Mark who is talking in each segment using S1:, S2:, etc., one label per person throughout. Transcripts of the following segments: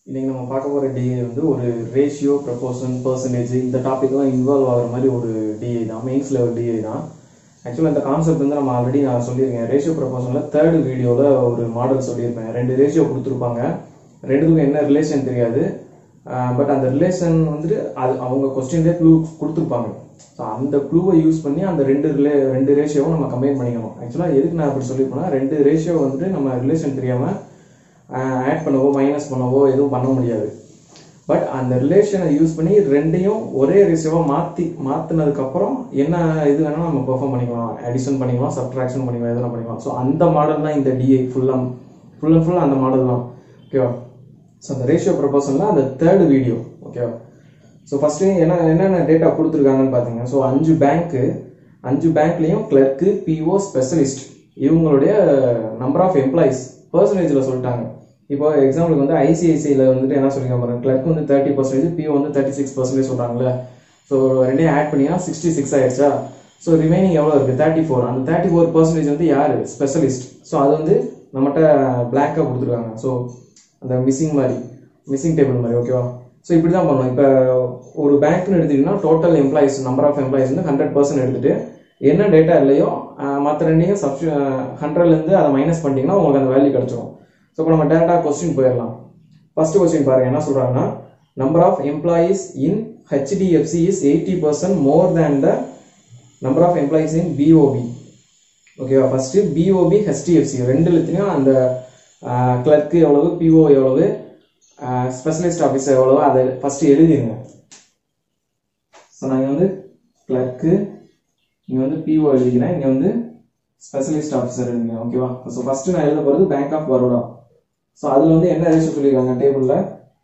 S1: இன்னைக்கு நம்ம பார்க்க போகிற டிஏ வந்து ஒரு ரேஷியோ ப்ரப்போர்ஷன் பர்சன்டேஜ் இந்த டாபிக்லாம் இன்வால்வ் ஆகிற மாதிரி ஒரு டிஏ தான் மெயின்ஸ் லெவல் டிஏ தான் ஆக்சுவலாக இந்த கான்செப்ட் வந்து நம்ம ஆல்ரெடி நான் சொல்லியிருக்கேன் ரேஷியோ ப்ரப்போர்ஷனில் தேர்ட் வீடியோவில் ஒரு மாடல் சொல்லியிருப்பேன் ரெண்டு ரேஷியோ கொடுத்துருப்பாங்க ரெண்டுத்துக்கும் என்ன ரிலேஷன் தெரியாது பட் அந்த ரிலேஷன் வந்துட்டு அது அவங்க கொஸ்டின்லேயே க்ளூ கொடுத்துருப்பாங்க ஸோ அந்த க்ளூவை யூஸ் பண்ணி அந்த ரெண்டு ரிலே ரெண்டு ரேஷியோவும் நம்ம கம்பைன் பண்ணிக்கணும் ஆக்சுவலாக எதுக்கு நான் அப்படி சொல்லியிருப்பேன்னா ரெண்டு ரேஷியோ வந்துட்டு நம்ம ரிலேஷன் தெரியாமல் ஆட் பண்ணவோ மைனஸ் பண்ணவோ எதுவும் பண்ண முடியாது பட் அந்த ரிலேஷனை யூஸ் பண்ணி ரெண்டையும் ஒரே ரேஷியோவாக மாற்றி மாற்றினதுக்கப்புறம் என்ன இது வேணாலும் நம்ம பெர்ஃபார்ம் பண்ணிக்கலாம் அடிஷன் பண்ணிக்கலாம் சப்ட்ராக்ஷன் பண்ணிக்கலாம் எதனா பண்ணிக்கலாம் ஸோ அந்த மாடல் தான் இந்த டிஐ ஃபுல்லாக ஃபுல் அண்ட் ஃபுல் அந்த மாடல் தான் ஓகேவா ஸோ அந்த ரேஷியோ ப்ரொபோசனில் அந்த தேர்ட் வீடியோ ஓகேவா ஸோ ஃபஸ்ட்டு என்ன என்னென்ன டேட்டா கொடுத்துருக்காங்கன்னு பார்த்தீங்க ஸோ அஞ்சு பேங்க்கு அஞ்சு பேங்க்லேயும் கிளர்க்கு பிஓ ஸ்பெஷலிஸ்ட் இவங்களுடைய நம்பர் ஆஃப் எம்ப்ளாயிஸ் பர்சன்டேஜில் சொல்லிட்டாங்க இப்போ எக்ஸாம்பிளுக்கு வந்து ஐசிஐசியில் வந்துட்டு என்ன சொல்லியிருக்காங்க பாருங்க கிளர்க் வந்து தேர்ட்டி பர்சன்டேஜ் பிஓ வந்து தேர்ட்டி சிக்ஸ் பர்சன்டேஜ் சொல்கிறாங்களே ஸோ ரெண்டையும் ஆட் பண்ணியா சிக்ஸ்டி சிக்ஸ் ஆயிடுச்சா ஸோ ரிமைனிங் எவ்வளோ இருக்குது தேர்ட்டி ஃபோர் அந்த தேர்ட்டி ஃபோர் பர்சன்டேஜ் வந்து யார் ஸ்பெஷலிஸ்ட் ஸோ அது வந்து நம்மகிட்ட பிளாக்காக கொடுத்துருக்காங்க ஸோ அந்த மிஸ்ஸிங் மாதிரி மிஸ்ஸிங் டேபிள் மாதிரி ஓகேவா ஸோ இப்படி தான் பண்ணணும் இப்போ ஒரு பேங்க்னு எடுத்துக்கிட்டிங்கன்னா total employees number of employees வந்து ஹண்ட்ரட் பர்சன்ட் எடுத்துட்டு என்ன டேட்டா இல்லையோ மற்ற ரெண்டையும் சப்ஸ்டி ஹண்ட்ரட்லேருந்து அதை மைனஸ் பண்ணிட்டீங்கன்னா உங்களுக்கு அந்த வேல்யூ கிடச்சிரும் ஸோ இப்போ நம்ம டேரக்டாக கொஸ்டின் போயிடலாம் ஃபர்ஸ்ட் கொஸ்டின் பாருங்க என்ன சொல்கிறாங்கன்னா number of employees in HDFC is eighty percent more than the number of employees in BOB ஓகேவா ஃபஸ்ட்டு பிஓபி ஹெச்டிஎஃப்சி ரெண்டுலத்துலையும் அந்த கிளர்க்கு எவ்வளவு பிஓ எவ்வளவு ஸ்பெஷலிஸ்ட் ஆஃபீஸர் எவ்வளவு அதை ஃபஸ்ட்டு எழுதிருங்க ஸோ நான் வந்து கிளர்க்கு இங்கே வந்து பிஓ எழுதிக்கிறேன் இங்கே வந்து ஸ்பெஷலிஸ்ட் ஆஃபீஸர் எழுதுங்க ஓகேவா ஸோ ஃபஸ்ட்டு நான் எழுத போகிறது பேங்க் ஆஃப் பரோடா ஸோ அதில் வந்து என்ன ரேஷியோ சொல்லியிருக்காங்க டேபிளில்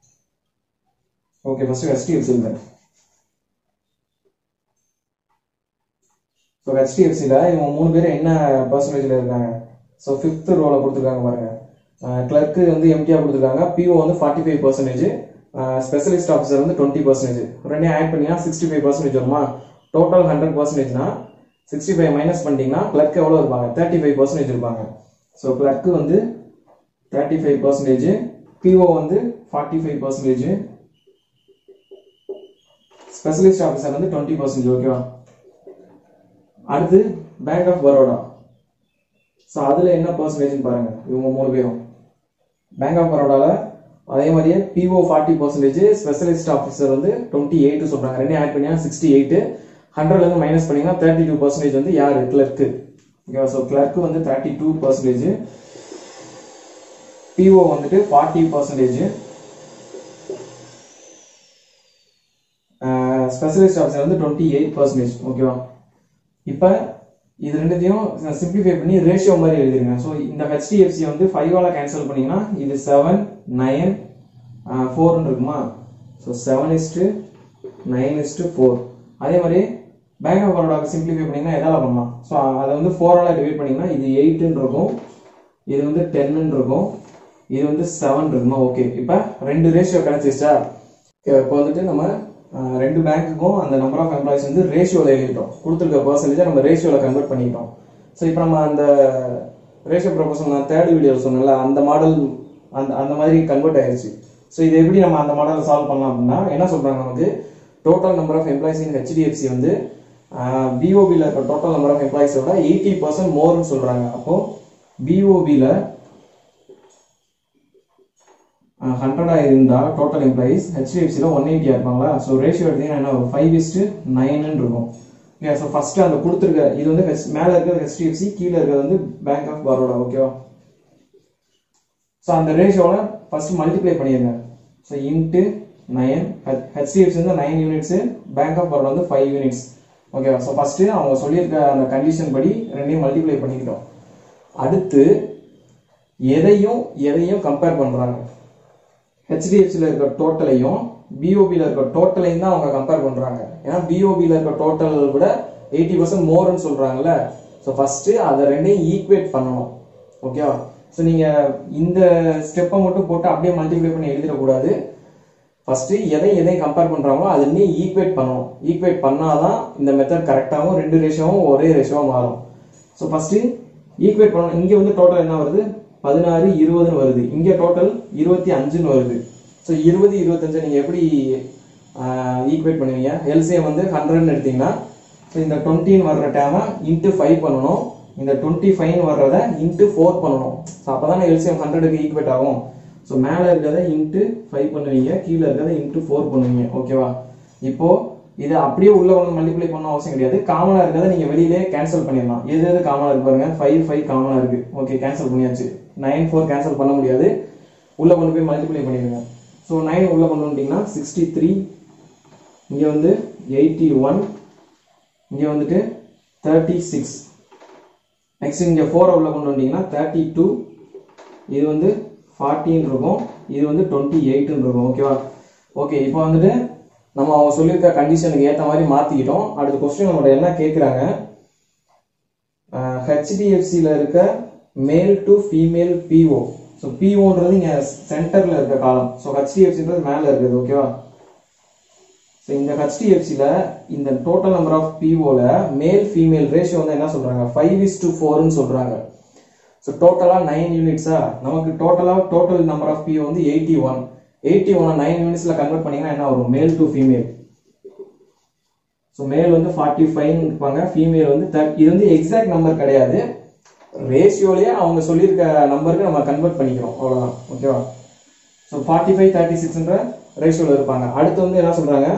S1: ஓகே ஃபஸ்ட்டு ஹெச்டிஎஃப்சி எழுதுங்க ஸோ ஹெச்டிஎஃப்சியில் இவங்க மூணு பேர் என்ன பர்சன்டேஜில் இருக்காங்க ஸோ ஃபிஃப்த் ரோவில் கொடுத்துருக்காங்க பாருங்க கிளர்க்கு வந்து எம்டியாக கொடுத்துருக்காங்க பிஓ வந்து forty five percentage specialist officer வந்து டுவெண்ட்டி பர்சன்டேஜ் ரெண்டையும் ஆட் பண்ணினா சிக்ஸ்டி ஃபைவ் பர்சன்டேஜ் வருமா டோட்டல் ஹண்ட்ரட் பர்சன்டேஜ்னா சிக்ஸ்டி ஃபைவ் மைனஸ் பண்ணிட்டீங்கன்னா கிளர்க் எவ்வளோ இருப்பாங்க தேர்ட்டி ஃபைவ் பர்சன்டேஜ் இருப்பாங்க ஸோ கிளர்க்கு வந்து தேர்ட்டி ஃபைவ் பர்சன்டேஜ் பிஓ வந்து forty five percentage specialist officer வந்து டுவெண்ட்டி பர்சன்டேஜ் ஓகேவா அடுத்து பேங்க் ஆஃப் பரோடா ஸோ அதில் என்ன பர்சன்டேஜ்னு பாருங்க இவங்க மூணு பேரும் பேங்க் ஆஃப் பரோடாவில் அதே மாதிரியே PO forty percentage specialist officer வந்து டுவெண்ட்டி எயிட் சொல்கிறாங்க ரெண்டே ஆட் பண்ணியா சிக்ஸ்டி எயிட்டு ஹண்ட்ரட்லேருந்து மைனஸ் பண்ணிங்கன்னா தேர்ட்டி டூ பர்சன்டேஜ் வந்து யார் கிளர்க்கு ஓகேவா ஸோ கிளர்க்கு வந்து தேர்ட்டி டூ பர்சன்டேஜ் பிஓ வந்துட்டு ஃபார்ட்டி பர்சன்டேஜ் ஸ்பெஷலிஸ்ட் ஆஃபீஸர் வந்து டுவெண்ட்டி எயிட் பர்சன்டேஜ் ஓகேவா இப்போ இது ரெண்டுத்தையும் சிம்பிளிஃபை பண்ணி ரேஷியோ மாதிரி எழுதிருங்க ஸோ இந்த ஹெச்டிஎஃப்சி வந்து ஃபைவால கேன்சல் பண்ணீங்கன்னா இது செவன் நைன் ஃபோர்னு இருக்குமா so seven is to nine is to four அதே மாதிரி பேங்க் ஆஃப் பரோடாக்கு சிம்பிளிஃபை பண்ணீங்கன்னா எதால பண்ணலாம் ஸோ அதை வந்து ஃபோரால் டிவைட் பண்ணீங்கன்னா இது எயிட்டுன்னு இருக்கும் இது வந்து டென்னு இருக்கும் இது வந்து செவன் இருக்குமா ஓகே இப்போ ரெண்டு ரேஷியோ கிடைச்சிச்சா இப்போ வந்துட்டு நம்ம ரெண்டு பேங்க்குக்கும் அந்த நம்பர் ஆஃப் எம்ப்ளாயிஸ் வந்து ரேஷியோவில் எழுதிட்டோம் கொடுத்துருக்க பர்சன்டேஜை நம்ம ரேஷியோவில் கன்வெர்ட் பண்ணிட்டோம் ஸோ இப்போ நம்ம அந்த ரேஷியோ ப்ரொபோசல் நான் தேர்ட் வீடியோவில் சொன்னேன்ல அந்த மாடல் அந்த அந்த மாதிரி கன்வெர்ட் ஆயிடுச்சு ஸோ இது எப்படி நம்ம அந்த மாடலை சால்வ் பண்ணலாம் அப்படின்னா என்ன சொல்கிறாங்க நமக்கு total number of employees in HDFC வந்து பிஓபியில் இருக்க டோட்டல் நம்பர் ஆஃப் எம்ப்ளாயிஸோட எயிட்டி பர்சன்ட் மோர்னு சொல்கிறாங்க அப்போது பிஓபியில் ஹண்ட்ரடாக இருந்தால் டோட்டல் எம்ப்ளாயிஸ் ஹெச்டிஎஃப்சியில் ஒன் எயிட்டியாக இருப்பாங்களா ஸோ ரேஷியோ எடுத்தீங்கன்னா என்ன ஒரு ஃபைவ் இஸ்ட்டு நைன்னு இருக்கும் ஓகே ஸோ ஃபஸ்ட்டு அந்த கொடுத்துருக்க இது வந்து ஹெச் மேலே இருக்கிறது ஹெச்டிஎஃப்சி கீழே இருக்கிறது வந்து பேங்க் ஆஃப் பரோடா ஓகேவா ஸோ அந்த ரேஷியோவில் ஃபஸ்ட்டு மல்டிப்ளை பண்ணிடுங்க ஸோ இன்ட்டு நைன் ஹெச்டிஎஃப்சி வந்து nine units bank of Baroda வந்து ஃபைவ் யூனிட்ஸ் ஓகேவா ஸோ ஃபஸ்ட்டு அவங்க சொல்லியிருக்க அந்த கண்டிஷன் படி ரெண்டையும் மல்டிப்ளை பண்ணிக்கிட்டோம் அடுத்து எதையும் எதையும் கம்பேர் பண்ணுறாங்க ஹெச்டிஎஃப்சியில் இருக்க டோட்டலையும் பிஓபியில் இருக்க டோட்டலையும் தான் அவங்க கம்பேர் பண்ணுறாங்க ஏன்னா பிஓபியில் இருக்க டோட்டல் விட எயிட்டி பர்சன்ட் மோர்னு சொல்கிறாங்கல்ல ஸோ ஃபஸ்ட்டு அதை ரெண்டையும் ஈக்குவேட் பண்ணணும் ஓகேவா ஸோ நீங்கள் இந்த ஸ்டெப்பை மட்டும் போட்டு அப்படியே மல்டிப்ளை பண்ணி எழுதிடக்கூடாது ஃபஸ்ட்டு எதை எதை கம்பேர் பண்ணுறாங்களோ அது இன்னும் ஈக்குவேட் பண்ணணும் ஈக்குவேட் பண்ணாதான் இந்த மெத்தட் கரெக்டாகவும் ரெண்டு ரேஷியோவும் ஒரே ரேஷியோவும் மாறும் ஸோ ஃபஸ்ட்டு ஈக்குவேட் பண்ணணும் இங்கே வந்து டோட்டல் என்ன வருது பதினாறு இருபதுன்னு வருது இங்கே டோட்டல் இருபத்தி அஞ்சுன்னு வருது ஸோ இருபது இருபத்தஞ்சு நீங்கள் எப்படி ஈக்குவேட் பண்ணுவீங்க எல்சிஎம் வந்து ஹண்ட்ரட்னு எடுத்தீங்கன்னா ஸோ இந்த டுவெண்ட்டின்னு வர்ற டேமை இன்ட்டு ஃபைவ் பண்ணணும் இந்த டுவெண்ட்டி ஃபைவ் வர்றத இன்ட்டு ஃபோர் பண்ணணும் ஸோ அப்போ தானே எல்சிஎம் ஹண்ட்ரடுக்கு ஈக்குவேட் ஆகும் ஸோ மேலே இருக்கிறத இன்ட்டு ஃபைவ் பண்ணுவீங்க கீழே இருக்கிறத இன்ட்டு ஃபோர் பண்ணுவீங்க ஓகேவா இப்போ இது அப்படியே உள்ள ஒன்று மல்டிப்ளை பண்ண அவசியம் கிடையாது காமனாக இருக்கிறத நீங்கள் வெளியிலே கேன்சல் பண்ணிடலாம் எது எது காமனாக இருக்கு பாருங்க ஃபைவ் ஃபைவ் காமனாக இருக்கு ஓகே கேன்சல் பண்ணியாச்சு நைன் ஃபோர் கேன்சல் பண்ண முடியாது உள்ள கொண்டு போய் மல்டிப்ளை பண்ணிடுங்க ஸோ நைன் உள்ள கொண்டு வந்துட்டீங்கன்னா சிக்ஸ்டி த்ரீ இங்கே வந்து எயிட்டி ஒன் இங்கே வந்துட்டு தேர்ட்டி சிக்ஸ் நெக்ஸ்ட் இங்கே ஃபோரை உள்ள கொண்டு வந்தீங்கன்னா தேர்ட்டி டூ இது வந்து ஃபார்ட்டின் இருக்கும் இது வந்து டுவெண்ட்டி எயிட்னு இருக்கும் ஓகேவா ஓகே இப்போ வந்துட்டு நம்ம அவங்க சொல்லியிருக்க கண்டிஷனுக்கு ஏற்ற மாதிரி மாற்றிக்கிட்டோம் அடுத்த கொஸ்டின் நம்மளோட என்ன கேட்குறாங்க ஹெச்டிஎஃப்சியில் இருக்க male to female PO so பிஓன்றது இங்கே சென்டரில் இருக்க காலம் ஸோ ஹெச்டிஎஃப்சின்றது மேலே இருக்குது ஓகேவா ஸோ இந்த ஹெச்டிஎஃப்சியில் இந்த total number of பிஓவில் male female ratio வந்து என்ன சொல்கிறாங்க ஃபைவ் இஸ் டு ஃபோர்னு சொல்கிறாங்க ஸோ டோட்டலாக நைன் யூனிட்ஸா நமக்கு டோட்டலாக டோட்டல் நம்பர் ஆஃப் பிஓ வந்து eighty one eighty one nine யூனிட்ஸில் கன்வெர்ட் பண்ணீங்கன்னா என்ன வரும் male to female so male வந்து ஃபார்ட்டி ஃபைவ் இருப்பாங்க ஃபீமேல் வந்து தேர்ட் இது வந்து எக்ஸாக்ட் நம்பர் கிடையாது ரேஷியோலேயே அவங்க சொல்லியிருக்க நம்பருக்கு நம்ம கன்வெர்ட் பண்ணிக்கிறோம் அவ்வளோதான் ஓகேவா ஸோ ஃபார்ட்டி ஃபைவ் தேர்ட்டி சிக்ஸ்ன்ற ரேஷியோவில் இருப்பாங்க அடுத்து வந்து என்ன சொல்கிறாங்க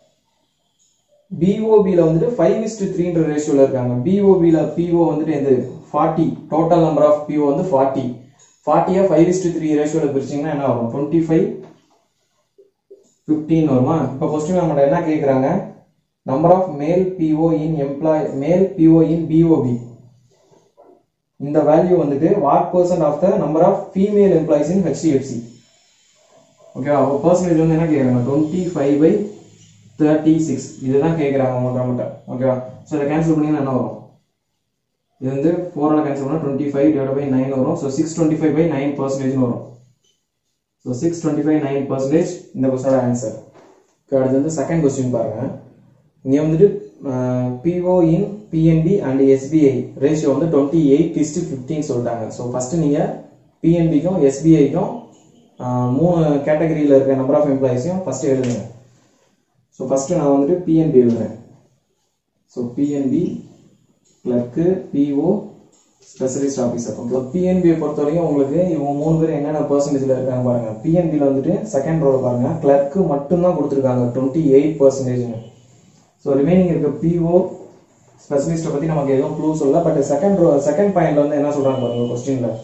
S1: பிஓபியில் வந்துட்டு ஃபைவ் இஸ் டு த்ரீன்ற ரேஷியோவில் இருக்காங்க பிஓபியில் பிஓ வந்துட்டு எது forty total number of PO வந்து ஃபார்ட்டி ஃபார்ட்டியாக ஃபைவ் இஸ் டு த்ரீ ரேஷியோவில் பிரிச்சிங்கன்னா என்ன வரும் டுவெண்ட்டி ஃபைவ் ஃபிஃப்டீன் வருமா இப்போ கொஸ்டின் நம்மளோட என்ன கேட்குறாங்க number of male PO in employ male PO in BOB இந்த வேல்யூ வந்துட்டு what percent of the number of female employees in HDFC ஓகேவா அப்போ பர்சன்டேஜ் வந்து என்ன கேட்குறாங்க twenty five by thirty six இதுதான் கேட்குறாங்க உங்கள்கிட்ட நம்மகிட்ட ஓகேவா ஸோ இதை கேன்சல் பண்ணிங்கன்னா என்ன வரும் இது வந்து ஃபோரால் கேன்சல் பண்ணால் twenty five divide by nine வரும் so six twenty five by nine பர்சன்டேஜ்னு வரும் so six twenty five nine percentage இந்த கொஸ்டனோட ஆன்சர் அடுத்து வந்து செகண்ட் கொஸ்டின் பாருங்க இங்கே வந்துட்டு PO in PNB and SBI ratio வந்து டுவெண்ட்டி எயிட் இஸ்டு ஃபிஃப்டின் சொல்லிட்டாங்க ஸோ ஃபஸ்ட்டு நீங்கள் பிஎன்பிக்கும் எஸ்பிஐக்கும் மூணு கேட்டகரியில் இருக்க நம்பர் ஆஃப் எம்ப்ளாயிஸையும் ஃபஸ்ட்டு எழுதுங்க ஸோ ஃபஸ்ட்டு நான் வந்துட்டு பிஎன்பி எழுதுறேன் so PNB clerk PO specialist officer okay பிஎன்பியை பொறுத்த வரைக்கும் உங்களுக்கு இவங்க மூணு பேர் என்னென்ன பர்சன்டேஜில் இருக்காங்க பாருங்க பிஎன்பியில் வந்துட்டு செகண்ட் ரோல் பாருங்க கிளர்க்கு மட்டும்தான் கொடுத்துருக்காங்க டுவெண்ட்டி எயிட் பர்சன்டேஜ்னு ஸோ ரிமைனிங் இருக்க பிஓ ஸ்பெஷலிஸ்ட்டை பற்றி நமக்கு எதுவும் க்ளூ சொல்லல பட் செகண்ட் ரோ செகண்ட் பாயிண்ட்ல வந்து என்ன சொல்கிறாங்க பாருங்க கொஸ்டினில்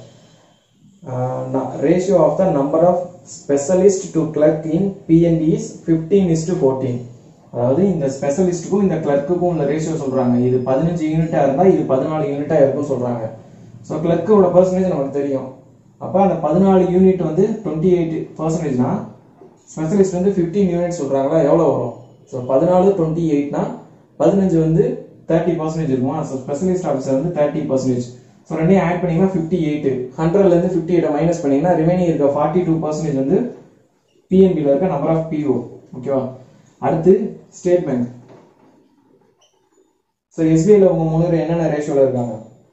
S1: ratio of the number of specialist to clerk in PNB is fifteen is to fourteen அதாவது இந்த ஸ்பெஷலிஸ்ட்டுக்கும் இந்த கிளர்க்குக்கும் உள்ள ரேஷியோ சொல்றாங்க இது பதினஞ்சு யூனிட்டா இருந்தா இது பதினாலு யூனிட்டா இருக்கும் சொல்றாங்க ஸோ கிளர்க்கோட பர்சன்டேஜ் நமக்கு தெரியும் அப்போ அந்த பதினாலு யூனிட் வந்து டுவெண்ட்டி எயிட் பர்சன்டேஜ்னா ஸ்பெஷலிஸ்ட் வந்து ஃபிஃப்டீன் யூனிட் சொல்றாங்களா எவ்வளோ வரும் ஸோ பதினாலு டுவெண்ட்டி எயிட்னா பதினஞ்சு வந்து தேர்ட்டி பர்சன்டேஜ் இருக்குமா ஸோ ஸ்பெஷலிஸ்ட் ஆஃபீஸர் வந்து தேர்ட்டி பர்சன்டேஜ் ஸோ ரெண்டையும் ஆட் பண்ணீங்கன்னா ஃபிஃப்டி எயிட் ஹண்ட்ரட்லேருந்து ஃபிஃப்டி எயிட்டை மைனஸ் பண்ணீங்கன்னா ரிமைனிங் இருக்க ஃபார்ட்டி டூ பர்சன்டேஜ் வந்து பிஎன்பியில் இருக்க நம்பர் ஆஃப் பிஓ ஓகேவா அடுத்து ஸ்டேட் பேங்க் ஸோ எஸ்பிஐல உங்க மூணு பேர் என்னென்ன ரேஷியோல இருக்காங்க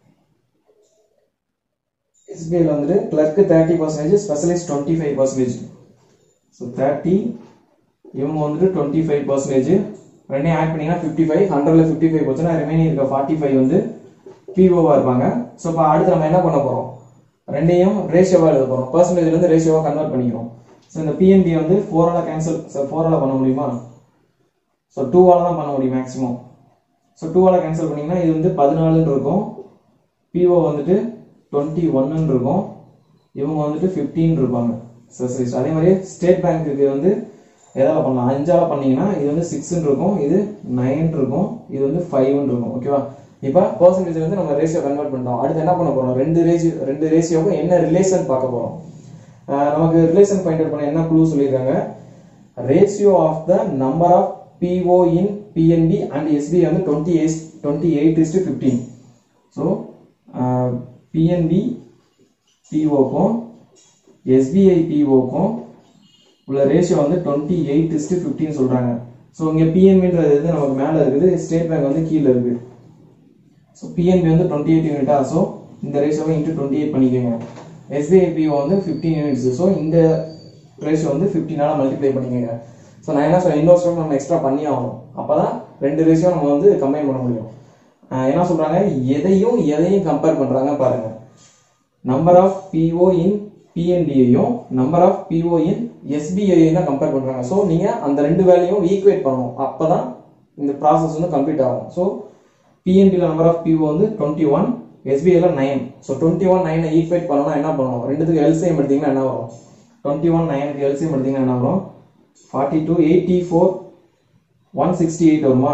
S1: எஸ்பிஐல வந்துட்டு clerk thirty percentage specialist twenty five percentage so thirty இவங்க வந்துட்டு டுவெண்ட்டி ஃபைவ் பர்சன்டேஜ் ரெண்டையும் ஆட் பண்ணீங்கன்னா ஃபிஃப்டி ஃபைவ் ஹண்ட்ரட்ல ஃபிஃப்டி ஃபைவ் போச்சுன்னா ரிமைனிங் இருக்க ஃபார்ட்டி ஃபைவ் வந்து பிஓவா இருப்பாங்க ஸோ இப்போ அடுத்து நம்ம என்ன பண்ண போறோம் ரெண்டையும் ரேஷியோவா எழுத போறோம் பர்சன்டேஜ்ல இருந்து ரேஷியோவா கன்வெர்ட் பண்ணிக்கிறோம் ஸோ இந்த பிஎன்பி வந்து ஃபோரால கேன்சல் ஃபோரால பண்ண முடியுமா ஸோ டூவால் தான் பண்ண முடியும் மேக்ஸிமம் ஸோ டூவால் கேன்சல் பண்ணிங்கன்னா இது வந்து பதினாலுன்னு இருக்கும் பிஓ வந்துட்டு டுவெண்ட்டி ஒன்னு இருக்கும் இவங்க வந்துட்டு ஃபிஃப்டீன் இருப்பாங்க ஸ்பெஷலிஸ்ட் அதே மாதிரி ஸ்டேட் பேங்க்குக்கு வந்து எதால பண்ணலாம் அஞ்சால பண்ணீங்கன்னா இது வந்து சிக்ஸ்ன்னு இருக்கும் இது நைன் இருக்கும் இது வந்து ஃபைவ்னு இருக்கும் ஓகேவா இப்போ பர்சன்டேஜ் வந்து நம்ம ரேஷியோ கன்வெர்ட் பண்ணிட்டோம் அடுத்து என்ன பண்ண போறோம் ரெண்டு ரேஷியோ ரெண்டு ரேஷியோவும் என்ன ரிலேஷன் பார்க்க போறோம் ஆஹ் நமக்கு ரிலேஷன் ஃபைண்ட் அவுட் பண்ண என்ன க்ளூ சொல்லியிருக்காங்க ratio of the number of PO in PNB and SBI வந்து twenty eight twenty eight is to fifteen so PNB பிஓக்கும் எஸ்பிஐ பிஓக்கும் உள்ள ரேஷியோ வந்து டுவெண்ட்டி எயிட் இஸ்டு ஃபிஃப்டின் சொல்கிறாங்க ஸோ இங்கே பிஎன்பின்றது வந்து நமக்கு மேலே இருக்குது ஸ்டேட் பேங்க் வந்து கீழே இருக்குது ஸோ பிஎன்பி வந்து டுவெண்ட்டி எயிட் யூனிட்டா ஸோ இந்த ரேஷியோவை இன்ட்டு டுவெண்ட்டி எயிட் பண்ணிக்கோங்க எஸ்பிஐ பிஓ வந்து ஃபிஃப்டீன் யூனிட்ஸ் ஸோ இந்த ரேஷியோ வந்து ஃபிஃப்டினால மல்டிப்ளை பண்ணிக்கோங்க ஸோ நான் என்ன சொல்றேன் இன்னொரு ஸ்டெப் நம்ம எக்ஸ்ட்ரா பண்ணி ஆகணும் அப்போ தான் ரெண்டு ரேஷியோ நம்ம வந்து கம்பைன் பண்ண முடியும் ஆஹ் என்ன சொல்றாங்க எதையும் எதையும் கம்பேர் பண்றாங்க பாருங்க நம்பர் ஆஃப் பிஓ இன் பிஎன்டியையும் நம்பர் ஆஃப் பிஓ இன் எஸ்பிஐயும் தான் கம்பேர் பண்றாங்க ஸோ நீங்க அந்த ரெண்டு வேலையும் ஈக்குவேட் பண்ணணும் அப்பதான் இந்த ப்ராசஸ் வந்து கம்ப்ளீட் ஆகும் ஸோ பிஎன்டியில் நம்பர் ஆஃப் பிஓ வந்து டுவெண்ட்டி ஒன் எஸ்பிஐல நைன் ஸோ டுவெண்ட்டி ஒன் நைனை ஈக்குவேட் பண்ணணும்னா என்ன பண்ணணும் ரெண்டுத்துக்கு எல்சிஎம் எடுத்தீங்கன்னா என்ன வரும் டுவெண்ட்டி ஒன் நைனுக்கு எல்சிஎம் எடுத்தீங்கன்னா என்ன வரும் forty two eighty four one sixty eight வருமா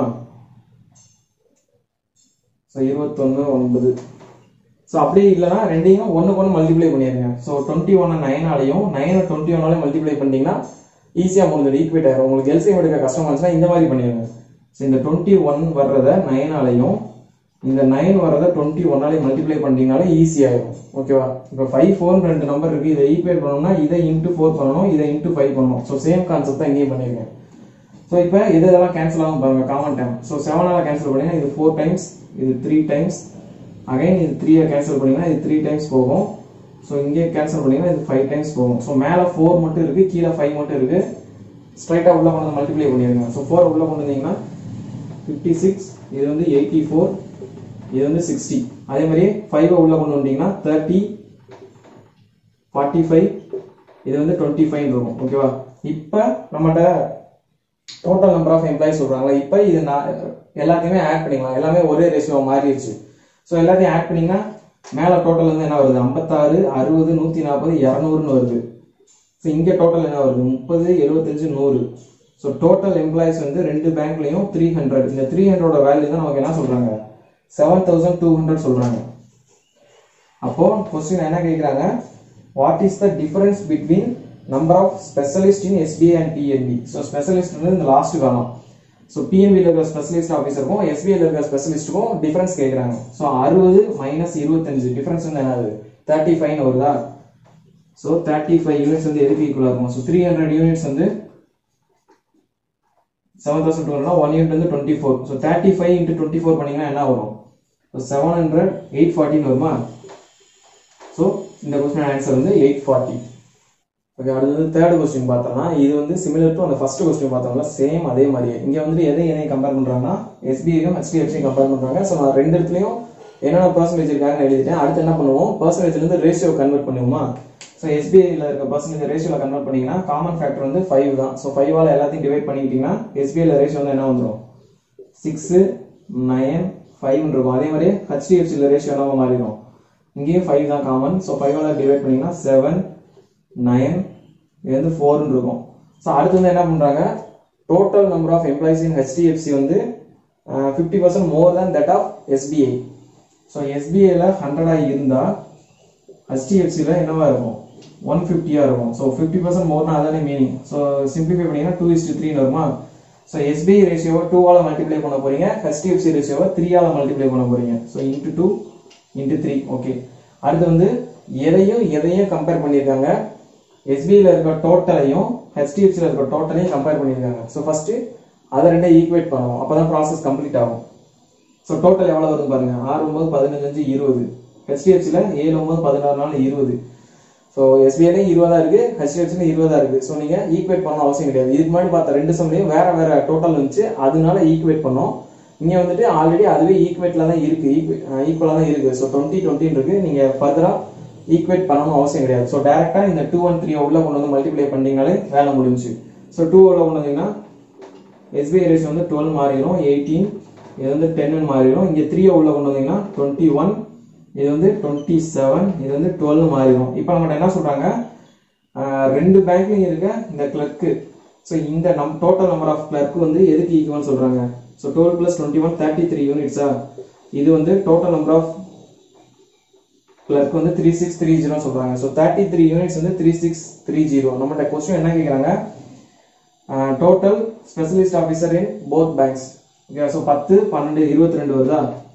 S1: ஸோ இருபத்தொன்று ஒன்பது ஸோ அப்படி இல்லைன்னா ரெண்டையும் ஒன்றுக்கு ஒன்று மல்டிப்ளை பண்ணிடுங்க ஸோ டுவெண்ட்டி ஒன் நைனாலையும் நைனை டுவெண்ட்டி ஒன்னாலையும் மல்டிப்ளை பண்ணிட்டீங்கன்னா ஈஸியாக முடிஞ்சது ஈக்குவேட் ஆயிரும் உங்களுக்கு எல்சிஎம் எடுக்க கஷ்டமா இருந்துச்சுன்னா இந்த மாதிரி பண்ணிடுங்க ஸோ இந்த டுவெண்ட்டி ஒன் வர்றத நைனாலையும் இந்த நைன் வர்றத டுவெண்ட்டி ஒன்னாலையும் மல்டிப்ளை பண்ணிட்டீங்கனாலே ஈஸி ஆயிரும் ஓகேவா இப்போ ஃபைவ் ஃபோர் ரெண்டு நம்பர் இருக்கு இதை ஈக்குவேட் பண்ணணும்னா இதை இன்ட்டு ஃபோர் பண்ணணும் இதை இன்ட்டு ஃபைவ் பண்ணணும் ஸோ சேம் கான்செப்ட் தான் இங்கேயும் பண்ணிருக்கேன் ஸோ இப்போ இது இதெல்லாம் கேன்சல் ஆகும் பாருங்க காமன் டைம் ஸோ செவனால் கேன்சல் பண்ணீங்கன்னா இது ஃபோர் டைம்ஸ் இது த்ரீ டைம்ஸ் அகைன் இது த்ரீயை கேன்சல் பண்ணீங்கன்னா இது த்ரீ டைம்ஸ் போகும் ஸோ இங்கே கேன்சல் பண்ணீங்கன்னா இது ஃபைவ் டைம்ஸ் போகும் ஸோ மேலே ஃபோர் மட்டும் இருக்கு கீழே ஃபைவ் மட்டும் இருக்கு ஸ்ட்ரைட்டாக உள்ள கொண்டு வந்து மல்டிப்ளை பண்ணிடுங்க ஸோ ஃபோர் உள்ள கொண்டு வந்தீங்கன்னா ஃபிஃப்டி சிக்ஸ் இது வந்து எயிட்டி ஃபோர் இது வந்து சிக்ஸ்டி அதே மாதிரி ஃபைவ் உள்ள கொண்டு வந்தீங்கன்னா தேர்ட்டி ஃபார்ட்டி ஃபைவ் இது வந்து டுவெண்ட்டி ஃபைவ் இருக்கும் ஓகேவா இப்போ நம்மகிட்ட டோட்டல் நம்பர் ஆஃப் எம்ப்ளாயிஸ் சொல்றாங்களா இப்போ இது நான் எல்லாத்தையுமே ஆட் பண்ணிக்கலாம் எல்லாமே ஒரே ரேஷியோ மாறிடுச்சு ஸோ எல்லாத்தையும் ஆட் பண்ணீங்கன்னா மேலே டோட்டல் வந்து என்ன வருது ஐம்பத்தாறு அறுபது நூற்றி நாற்பது இரநூறுன்னு வருது ஸோ இங்கே டோட்டல் என்ன வருது முப்பது எழுபத்தஞ்சு நூறு ஸோ டோட்டல் எம்ப்ளாயிஸ் வந்து ரெண்டு பேங்க்லையும் த்ரீ ஹண்ட்ரட் இந்த த்ரீ ஹண்ட்ரடோட வேல்யூ தான் நமக்கு என்ன சொல்றாங்க செவன் தௌசண்ட் டூ ஹண்ட்ரட் சொல்றாங்க அப்போ கொஸ்டின் என்ன கேட்குறாங்க what is the difference between number of specialist in SBI and PNB so specialist வந்து இந்த லாஸ்ட் காலம் ஸோ பிஎன்பியில் இருக்கிற ஸ்பெஷலிஸ்ட் ஆஃபீஸருக்கும் எஸ்பிஐல இருக்கிற ஸ்பெஷலிஸ்ட்டுக்கும் டிஃபரன்ஸ் கேட்குறாங்க ஸோ அறுபது மைனஸ் இருபத்தஞ்சு டிஃபரன்ஸ் வந்து என்னது தேர்ட்டி ஃபைவ்னு வருதா ஸோ தேர்ட்டி ஃபைவ் யூனிட்ஸ் வந்து எதுக்கு ஈக்குவலாக இருக்கும் ஸோ த்ரீ ஹண்ட்ரட் யூனிட்ஸ் வந்து seven thousand two hundred one unit வந்து twenty four so thirty five into twenty four பண்ணிங்கன்னா என்ன வரும் ஸோ செவன் ஹண்ட்ரட் எயிட் ஃபார்ட்டின்னு வருமா ஸோ இந்த கொஸ்டின் ஆன்சர் வந்து எயிட் ஃபார்ட்டி ஓகே அடுத்து வந்து தேர்ட் கொஸ்டின் பார்த்தோம்னா இது வந்து சிமிலர் டு அந்த ஃபர்ஸ்ட் கொஸ்டின் பார்த்தோம்னா சேம் அதே மாதிரியே இங்கே வந்து எதை எதையும் கம்பேர் பண்ணுறாங்கன்னா எஸ்பிஐயும் ஹெச்டிஎஃப்சியும் கம்பேர் பண்ணுறாங்க ஸோ நான் ரெண்டு இடத்துலையும் என்னென்ன பர்சன்டேஜ் இருக்காங்கன்னு எழுதிட்டேன் அடுத்து என்ன பண்ணுவோம் பர்சன்டேஜ்லேருந்து ரேஷியோ கன்வெர்ட் பண்ணுவோமா ஸோ எஸ்பிஐல இருக்க பர்சன்டேஜ் ரேஷியோவில் கன்வெர்ட் பண்ணீங்கன்னா காமன் ஃபேக்டர் வந்து ஃபைவ் தான் ஸோ ஃபைவால் எல்லாத்தையும் டிவைட் பண்ணிக்கிட்டீங்கன்னா எஸ்பிஐல ரேஷியோ வந்து என்ன வந்துடும் சிக்ஸு நைன் ஃபைவ்னு இருக்கும் அதே மாதிரி ஹெச்டிஎஃப்சியில் ரேஷியோ என்னவோ மாறிடும் இங்கேயும் ஃபைவ் தான் காமன் ஸோ ஃபைவால் டிவைட் பண்ணீங்கன்னா செவன் நைன் இது வந்து ஃபோர்னு இருக்கும் ஸோ அடுத்து வந்து என்ன பண்ணுறாங்க total number of employees in HDFC வந்து fifty percent more than that of SBI so எஸ்பிஐல ஹண்ட்ரடாக இருந்தால் ஹெச்டிஎஃப்சியில் என்னவா இருக்கும் ஒன் ஃபிஃப்டியாக இருக்கும் ஸோ ஃபிஃப்டி பர்சன்ட் மோர்னா அதானே மீனிங் ஸோ சிம்பிளிஃபை பண்ணீங்கன்னா டூ இஸ்டு த்ரீன்னு வருமா ஸோ எஸ்பிஐ ரேஷியோவை டூவால் மல்டிப்ளை பண்ண போறீங்க ஹெச்டிஎஃப்சி ரேஷியோவை த்ரீயால் மல்டிப்ளை பண்ண போறீங்க so into two into three okay அடுத்து வந்து எதையும் எதையும் கம்பேர் பண்ணியிருக்காங்க எஸ்பிஐல இருக்க டோட்டலையும் ஹெச்டிஎஃப்சியில் இருக்க டோட்டலையும் கம்பேர் பண்ணியிருக்காங்க ஸோ ஃபர்ஸ்ட் அதை ரெண்டே ஈக்குவேட் பண்ணணும் அப்போ தான் ப்ராசஸ் கம்ப்ளீட் ஆகும் ஸோ டோட்டல் எவ்வளோ வருது பாருங்க ஆறு ஒன்பது பதினஞ்சு இருபது ஹெச்டிஎஃப்சியில் ஏழு ஒன்பது பதினாறு நாள் இருபது ஸோ எஸ்பிஐலையும் இருபதா இருக்கு ஹெச்டிஎஃப்சிலையும் இருபதா இருக்கு ஸோ நீங்க ஈக்குவேட் பண்ண அவசியம் கிடையாது இதுக்கு முன்னாடி பார்த்த ரெண்டு சம்லையும் வேற வேற டோட்டல் இருந்துச்சு அதனால ஈக்குவேட் பண்ணோம் இங்க வந்துட்டு ஆல்ரெடி அதுவே ஈக்குவேட்ல தான் இருக்கு ஈக்குவலா தான் இருக்கு ஸோ டுவெண்ட்டி டுவெண்ட்டின்னு இருக்கு நீங்க ஃபர்தரா ஈக்குவேட் பண்ணணும் அவசியம் கிடையாது ஸோ டேரக்டா இந்த டூ ஒன் த்ரீ உள்ள கொண்டு வந்து மல்டிப்ளை பண்ணீங்கனாலே வேலை முடிஞ்சுச்சு ஸோ டூ உள்ள கொண்டு வந்தீங்கன்னா எஸ்பிஐ ரேஷியோ வந்து டுவெல் மாறிடும் எயிட்டீன் இது வந்து டென்னு மாறிடும் இங்கே த்ரீயை உள்ள கொண்டு வந்தீங்கன்னா டுவெண்ட்டி ஒன் இது வந்து டுவெண்ட்டி செவன் இது வந்து டுவெல் மாறிடும் இப்போ நம்மகிட்ட என்ன சொல்றாங்க ஆஹ் ரெண்டு பேங்க்லையும் இருக்க இந்த கிளர்க்கு ஸோ இந்த நம் டோட்டல் நம்பர் ஆஃப் கிளர்க் வந்து எதுக்கு ஈக்குவல்னு சொல்றாங்க so twelve plus twenty one thirty three யூனிட்ஸா இது வந்து டோட்டல் நம்பர் ஆஃப் கிளர்க் வந்து த்ரீ சிக்ஸ் த்ரீ ஜீரோ சொல்றாங்க ஸோ தேர்ட்டி த்ரீ யூனிட்ஸ் வந்து த்ரீ சிக்ஸ் த்ரீ ஜீரோ நம்மகிட்ட கொஸ்டின் என்ன கேட்குறாங்க total specialist officer in both banks okay so பத்து பன்னெண்டு இருபத்தி ரெண்டு வருதா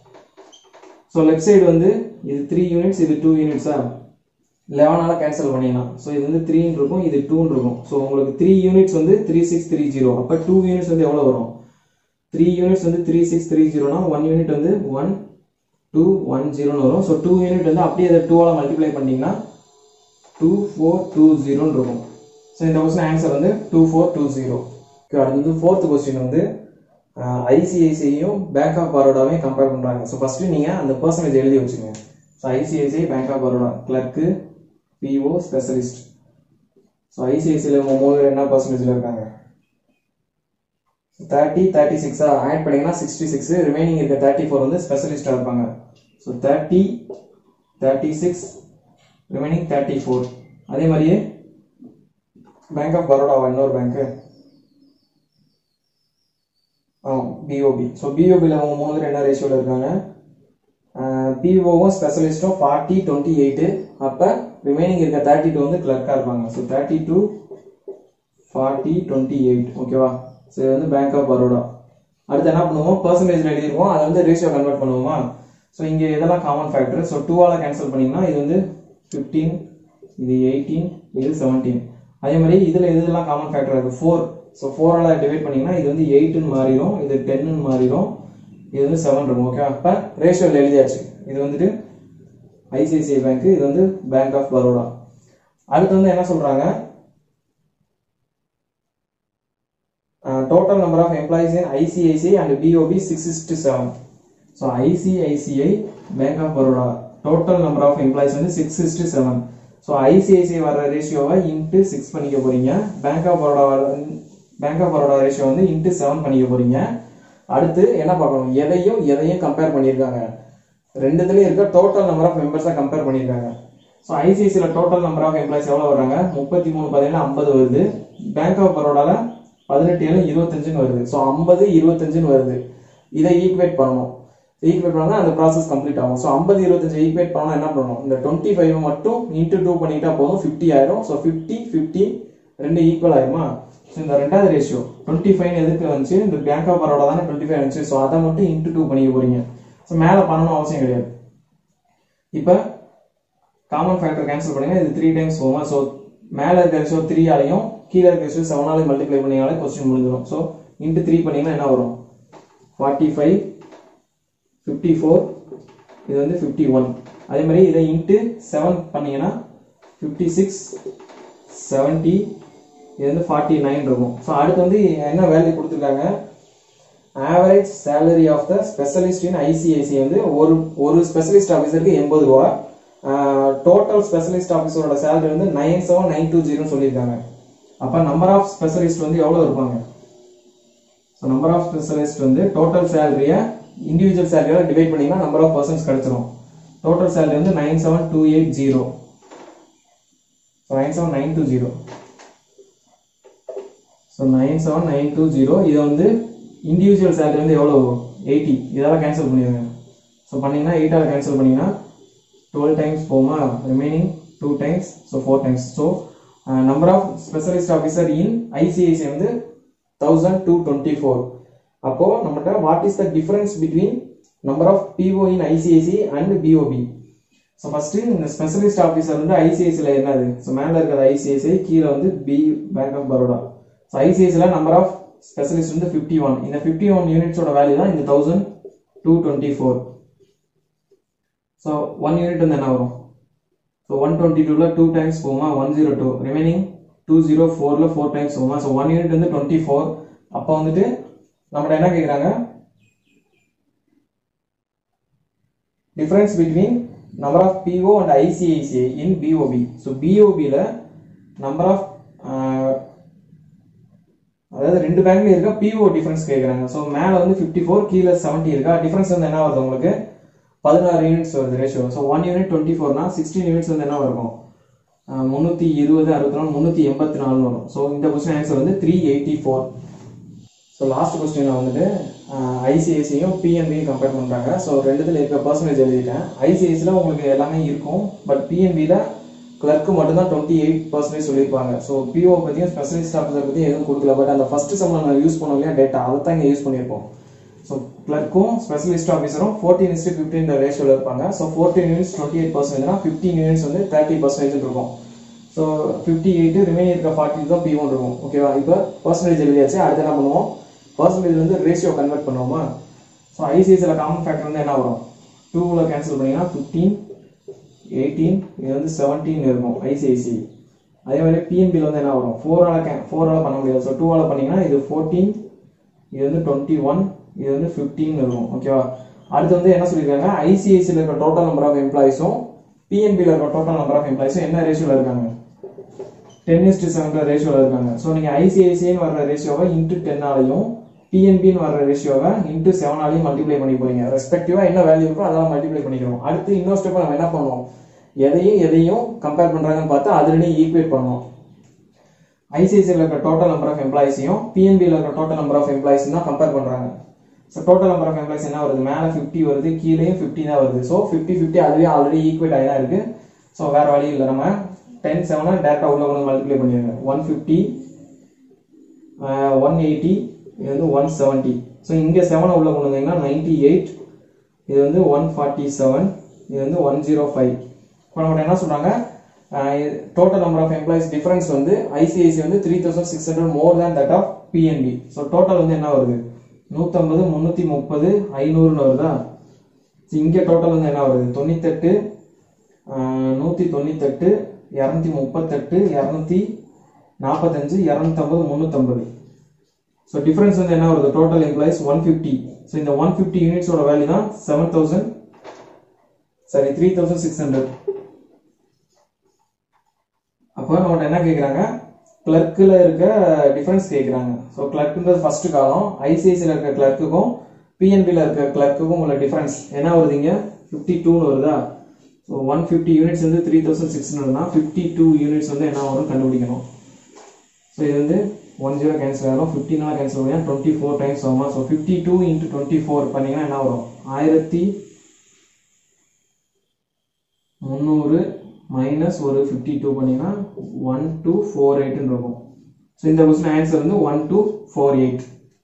S1: ஸோ லெஃப்ட் சைடு வந்து இது த்ரீ யூனிட்ஸ் இது டூ யூனிட்ஸா லெவனால கேன்சல் பண்ணிடலாம் ஸோ இது வந்து த்ரீன்னு இருக்கும் இது டூன்னு இருக்கும் ஸோ உங்களுக்கு த்ரீ யூனிட்ஸ் வந்து த்ரீ சிக்ஸ் த்ரீ ஜீரோ அப்போ டூ யூனிட்ஸ் வந்து எவ்வளோ வரும் த்ரீ யூனிட்ஸ் வந்து த்ரீ சிக்ஸ் த்ரீ ஜீரோனா ஒன் யூனிட் வந்து ஒன் டூ ஒன் ஜீரோன்னு வரும் ஸோ டூ யூனிட் வந்து அப்படியே அதை டூவால் மல்டிப்ளை பண்ணிங்கன்னா டூ ஃபோர் டூ ஜீரோன்னு இருக்கும் ஸோ இந்த கொஸ்டின் ஆன்சர் வந்து டூ ஃபோர் டூ ஜீரோ அடுத்து வந்து ஃபோர்த் கொஸ்டின் வந்து ஐசிஐசிஐயும் பேங்க் ஆஃப் பரோடாவையும் கம்பேர் பண்ணுறாங்க ஸோ ஃபஸ்ட்டு நீங்கள் அந்த பர்சன்டேஜ் எழுதி வச்சுங்க so ICICI bank of Baroda clerk PO specialist so ஐசிஐசியில் இவங்க மூணு பேர் என்ன பர்சன்டேஜில் இருக்காங்க தேர்ட்டி தேர்ட்டி சிக்ஸா ஆட் பண்ணீங்கன்னா சிக்ஸ்டி சிக்ஸ் ரிமைனிங் இருக்க தேர்ட்டி ஃபோர் வந்து ஸ்பெஷலிஸ்டாக இருப்பாங்க so thirty thirty six remaining thirty four அதே மாதிரியே பேங்க் ஆஃப் பரோடாவா இன்னொரு பேங்க்கு ஆ பிஓபி ஸோ பிஓபியில் அவங்க மூணு பேர் என்ன ரேஷியோவில் இருக்காங்க பிஓவும் ஸ்பெஷலிஸ்ட்டும் ஃபார்ட்டி டுவெண்ட்டி எயிட்டு அப்போ ரிமைனிங் இருக்க தேர்ட்டி டூ வந்து கிளர்க்காக இருப்பாங்க so thirty two forty twenty eight ஓகேவா ஸோ இது வந்து பேங்க் ஆஃப் பரோடா அடுத்து என்ன பண்ணுவோம் பர்சன்டேஜ் எழுதிருவோம் அதை வந்து ரேஷியோ கன்வெர்ட் பண்ணுவோமா ஸோ இங்கே இதெல்லாம் காமன் ஃபேக்டர் ஸோ டூவால் கேன்சல் பண்ணிங்கன்னா இது வந்து ஃபிஃப்டீன் இது எயிட்டீன் இது செவன்டீன் அதே மாதிரி இதில் இதெல்லாம் காமன் ஃபேக்டர் இருக்குது ஃபோர் ஸோ ஃபோரால் டிவைட் பண்ணிங்கன்னா இது வந்து எயிட்டுன்னு மாறிடும் இது டென்னு மாறிடும் இது வந்து செவன் இருக்கும் ஓகே அப்போ ரேஷியோவில் எழுதியாச்சு இது வந்துட்டு ஐசிஐசிஐ பேங்க் இது வந்து பேங்க் ஆஃப் பரோடா அடுத்து வந்து என்ன சொல்கிறாங்க total number of employees in ICICI and BOB six is to seven so ICICI bank of Baroda total number of employees வந்து six is to seven so ICICI வர ரேஷியோவை இன்ட்டு சிக்ஸ் பண்ணிக்க போறீங்க bank of Baroda bank of Baroda ratio வந்து into seven பண்ணிக்க போறீங்க அடுத்து என்ன பார்க்கணும் எதையும் எதையும் கம்பேர் பண்ணியிருக்காங்க ரெண்டுத்துலேயும் இருக்க டோட்டல் நம்பர் ஆஃப் மெம்பர்ஸாக கம்பேர் பண்ணியிருக்காங்க ஸோ ஐசிஐசியில் டோட்டல் நம்பர் ஆஃப் எம்ப்ளாயிஸ் எவ்வளோ வராங்க முப்பத்தி மூணு பதினேழு ஐம்பது வருது பேங்க் ஆஃப் பரோடாவில் பதினெட்டு ஏழு இருபத்தஞ்சுன்னு வருது ஸோ ஐம்பது இருபத்தஞ்சுன்னு வருது இதை ஈக்குவேட் பண்ணணும் ஈக்குவேட் பண்ணா அந்த ப்ராசஸ் கம்ப்ளீட் ஆகும் ஸோ ஐம்பது இருபத்தஞ்சு ஈக்குவேட் பண்ணா என்ன பண்ணணும் இந்த டுவெண்ட்டி ஃபைவ் மட்டும் இன்ட்டு டூ பண்ணிட்டா போதும் ஃபிஃப்டி ஆயிரும் ஸோ ஃபிஃப்டி ஃபிஃப்டி ரெண்டு ஈக்குவல் ஆயிருமா ஸோ இந்த ரெண்டாவது ரேஷியோ டுவெண்ட்டி ஃபைவ் எதுக்கு வந்துச்சு இந்த பேங்க் ஆஃப் பரோடா தானே டுவெண்ட்டி ஃபைவ் வந்துச்சு ஸோ அதை மட்டும் இன்ட்டு டூ பண்ணிக்க போறீங்க ஸோ மேலே பண்ணணும் அவசியம் கிடையாது இப்போ காமன் ஃபேக்டர் கேன்சல் பண்ணுங்க இது த்ரீ டைம்ஸ் போகுமா ஸோ மேலே இருக்க ரேஷியோ த்ரீ ஆலையும் கீழே இருக்க ரேஷியோ செவனாலையும் மல்டிப்ளை பண்ணினாலே கொஸ்டின் முடிஞ்சிடும் ஸோ இன்ட்டு த்ரீ பண்ணீங்கன்னா என்ன வரும் ஃபார்ட்டி ஃபைவ் ஃபிஃப்டி ஃபோர் இது வந்து ஃபிஃப்டி ஒன் அதே மாதிரி இதை இன்ட்டு செவன் பண்ணீங்கன்னா ஃபிஃப்டி சிக்ஸ் செவன்ட்டி இது வந்து ஃபார்ட்டி நைன் இருக்கும் ஸோ அடுத்து வந்து என்ன வேல்யூ கொடுத்துருக்காங்க average salary of the specialist in ICICI வந்து ஒரு ஒரு ஸ்பெஷலிஸ்ட் ஆஃபீஸருக்கு எண்பது ரூபா டோட்டல் ஸ்பெஷலிஸ்ட் ஆஃபீஸரோட சேலரி வந்து நைன் செவன் நைன் டூ ஜீரோன்னு சொல்லியிருக்காங்க அப்போ நம்பர் ஆஃப் ஸ்பெஷலிஸ்ட் வந்து எவ்வளோ இருப்பாங்க ஸோ நம்பர் ஆஃப் ஸ்பெஷலிஸ்ட் வந்து டோட்டல் சேலரியை இண்டிவிஜுவல் சேலரியோட டிவைட் பண்ணிங்கன்னா நம்பர் ஆஃப் பர்சன்ஸ் கிடைச்சிரும் டோட்டல் சேலரி வந்து nine seven two eight zero so nine seven nine two zero so nine seven nine two zero இது வந்து இண்டிவிஜுவல் சேலரி வந்து எவ்வளோ எயிட்டி இதெல்லாம் கேன்சல் பண்ணிடுங்க ஸோ பண்ணீங்கன்னா எயிட்டால் கேன்சல் பண்ணீங்கன்னா டுவெல் டைம்ஸ் போமா remaining two times so four times so number of specialist officer in ICICI வந்து தௌசண்ட் டூ டுவெண்ட்டி ஃபோர் அப்போ நம்மகிட்ட what is the difference between number of PO in ICICI and BOB so first இந்த specialist officer வந்து ஐசிஐசியில் என்னது so மேலே இருக்கிறது ICICI கீழே வந்து B bank of Baroda so ஐசிஐசியில் நம்பர் ஆஃப் ஸ்பெஷலிஸ்ட் வந்து ஃபிஃப்டி ஒன் இந்த ஃபிஃப்டி ஒன் யூனிட்ஸோட வேல்யூ தான் இந்த thousand two twenty four so one unit வந்து என்ன வரும் ஸோ ஒன் டுவெண்ட்டி டூவில் டூ டைம்ஸ் போகுமா one zero two remaining two zero ஃபோரில் ஃபோர் டைம்ஸ் போகுமா ஸோ ஒன் யூனிட் வந்து டுவெண்ட்டி ஃபோர் அப்போ வந்துட்டு நம்மகிட்ட என்ன கேட்குறாங்க difference between number of PO and ICICI in BOB so பிஓபியில் நம்பர் ஆஃப் அதாவது ரெண்டு பேங்க்ல இருக்க பிஓ டிஃபரன்ஸ் கேட்குறாங்க ஸோ மேலே வந்து ஃபிஃப்டி ஃபோர் கீழே செவன்ட்டி இருக்கா டிஃபரன்ஸ் வந்து என்ன வருது உங்களுக்கு பதினாறு யூனிட்ஸ் வருது ratio so one unit twenty ஃபோர்னா சிக்ஸ்டீன் யூனிட்ஸ் வந்து என்ன இருக்கும் முந்நூற்றி இருபது அறுபத்தி நாலு முந்நூற்றி எண்பத்தி நாலுன்னு வரும் ஸோ இந்த கொஸ்டின் ஆன்சர் வந்து three eighty four so last கொஸ்டினில் வந்துட்டு ஐசிஐசியும் பிஎன்பியும் கம்பேர் பண்ணுறாங்க ஸோ ரெண்டுத்தில் இருக்க பர்சன்டேஜ் எழுதிட்டேன் ஐசிஐசியில் உங்களுக்கு எல்லாமே இருக்கும் பட் பிஎன்பியில் கிளர்க்கு மட்டும்தான் டுவெண்ட்டி எயிட் பர்சன்டேஜ் சொல்லியிருப்பாங்க ஸோ பிஓ பற்றியும் ஸ்பெஷலிஸ்ட் ஆஃபீஸர் பற்றியும் எதுவும் கொடுக்கல பட் அந்த ஃபர்ஸ்ட் செம்மில் நான் யூஸ் பண்ணோம் இல்லையா டேட்டா அதை தான் இங்கே யூஸ் பண்ணியிருப்போம் ஸோ கிளர்க்கும் ஸ்பெஷலிஸ்ட் ஆஃபீஸரும் ஃபோர்டீன் இஸ்டு ஃபிஃப்டின் ரேஷியோவில் இருப்பாங்க so fourteen units twenty eight பர்சன்டேஜ்னா ஃபிஃப்டீன் யூனிட்ஸ் வந்து தேர்ட்டி பர்சன்டேஜ் இருக்கும் ஸோ ஃபிஃப்டி எயிட் ரிமைனிங் இருக்க ஃபார்ட்டி தான் பி ஒன் இருக்கும் ஓகேவா இப்போ பர்சன்டேஜ் எழுதியாச்சு அடுத்து என்ன பண்ணுவோம் பர்சன்டேஜ் வந்து ரேஷியோ கன்வெர்ட் பண்ணுவோமா ஸோ ஐசிஐசியில் காமன் ஃபேக்டர் வந்து என்ன வரும் டூவில் கேன்சல் பண்ணிங்கன்னா ஃபிஃப்டீன் எயிட்டீன் இது வந்து செவன்டீன் இருக்கும் ஐசிஐசி அதே மாதிரி பிஎன்பியில் வந்து என்ன வரும் ஃபோரால் கே ஃபோரால் பண்ண முடியாது ஸோ டூவால் பண்ணீங்கன்னா இது ஃபோர்டீன் இது வந்து டுவெண்ட்டி ஒன் இது வந்து ஃபிஃப்டீன் இருக்கும் ஓகேவா அடுத்து வந்து என்ன சொல்லியிருக்காங்க ஐசிஐசியில் இருக்கிற டோட்டல் நம்பர் ஆஃப் எம்ப்ளாயிஸும் பிஎன்பியில் இருக்கிற டோட்டல் நம்பர் ஆஃப் எம்ப்ளாயிஸும் என்ன ரேஷியோவில் இருக்காங்க டென் இஸ்டு செவன் ரேஷியோவில் இருக்காங்க ஸோ நீங்கள் ஐசிஐசிஐன்னு வர்ற ரேஷியோவை இன்ட்டு டென்னாலையும் பிஎன்பின்னு வர்ற ரேஷியோவை இன்ட்டு செவனாலையும் மல்டிப்ளை பண்ணி போறீங்க ரெஸ்பெக்டிவாக என்ன வேல்யூ இருக்கோ அதெல்லாம் மல்டிப்ளை பண்ணிக்கிறோம் அடுத்து இன்னொரு ஸ்டெப் நம்ம என்ன பண்ணுவோம் எதையும் எதையும் கம்பேர் பண்ணுறாங்கன்னு பார்த்தா அதுலேயும் ஈக்குவேட் பண்ணுவோம் ஐசிஐசியில் இருக்கிற டோட்டல் நம்பர் ஆஃப் எம்ப்ளாயிஸையும் பிஎன்பியில் இருக்கிற டோட்டல் நம்பர் ஆஃப் எம்ப்ளாயிஸ் தான் கம்பேர் பண்ணுறாங்க so total number of employees என்ன வருது மேலே ஃபிஃப்டி வருது கீழேயும் ஃபிஃப்டி தான் வருது ஸோ ஃபிஃப்டி ஃபிஃப்டி அதுவே ஆல்ரெடி ஈக்குவேட் ஆகி தான் இருக்கு ஸோ வேற வழி இல்லை நம்ம டென் செவனை டேரக்டாக உள்ள கொண்டு மல்டிப்ளை பண்ணிடுங்க ஒன் ஃபிஃப்டி ஒன் எயிட்டி இது வந்து ஒன் செவன்ட்டி ஸோ இங்கே செவனை உள்ள கொண்டு வந்தீங்கன்னா நைன்டி எயிட் இது வந்து ஒன் ஃபார்ட்டி செவன் இது வந்து ஒன் ஜீரோ ஃபைவ் இப்போ நம்ம என்ன சொல்கிறாங்க total number of employees difference வந்து ஐசிஐசி வந்து three thousand six hundred more than that of PNB so total வந்து என்ன வருது நூற்றம்பது முந்நூற்றி முப்பது ஐநூறுன்னு வருதா இங்கே டோட்டல் வந்து என்ன வருது தொண்ணூத்தெட்டு நூற்றி தொண்ணூத்தெட்டு இரநூத்தி முப்பத்தெட்டு இரநூத்தி நாற்பத்தஞ்சு இரநூத்தம்பது முந்நூற்றம்பது ஸோ டிஃபரன்ஸ் வந்து என்ன வருது total employees one fifty so இந்த ஒன் ஃபிஃப்டி யூனிட்ஸோட வேல்யூ தான் seven thousand sorry three thousand six hundred அப்போ நம்மகிட்ட என்ன கேட்குறாங்க கிளர்க்கில் இருக்க டிஃபரன்ஸ் கேட்குறாங்க ஸோ கிளர்க்குன்றது ஃபர்ஸ்ட் காலம் ஐசிஐசியில் இருக்க கிளர்க்குக்கும் பிஎன்பியில் இருக்க கிளர்க்குக்கும் உள்ள டிஃபரன்ஸ் என்ன வருது இங்கே ஃபிஃப்டி டூன்னு வருதா ஸோ ஒன் ஃபிஃப்டி யூனிட்ஸ் வந்து த்ரீ தௌசண்ட் சிக்ஸ் ஹண்ட்ரட்னா ஃபிஃப்டி டூ யூனிட்ஸ் வந்து என்ன வரும் கண்டுபிடிக்கணும் ஸோ இது வந்து ஒன் ஜீரோ கேன்சல் ஆகும் ஃபிஃப்டினால கேன்சல் ஆகும் டுவெண்ட்டி ஃபோர் டைம்ஸ் ஆகுமா so fifty two into twenty four பண்ணிங்கன்னா என்ன வரும் ஆயிரத்தி முந்நூறு மைனஸ் ஒரு ஃபிஃப்டி டூ பண்ணிங்கன்னா ஒன் டூ ஃபோர் எயிட்னு இருக்கும் ஸோ இந்த கொஸ்டின் ஆன்சர் வந்து one two four eight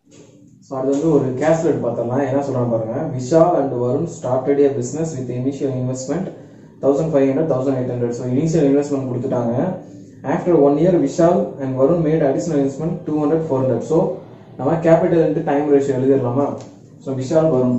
S1: so அது வந்து ஒரு கேஸ்லெட் பார்த்தோம்னா என்ன சொல்கிறாங்க பாருங்க Vishal and Varun started a business with initial investment thousand five hundred thousand eight hundred so initial investment கொடுத்துட்டாங்க after one year Vishal and Varun made additional investment two hundred four hundred so நம்ம capital into time ratio எழுதிடலாமா so Vishal Varun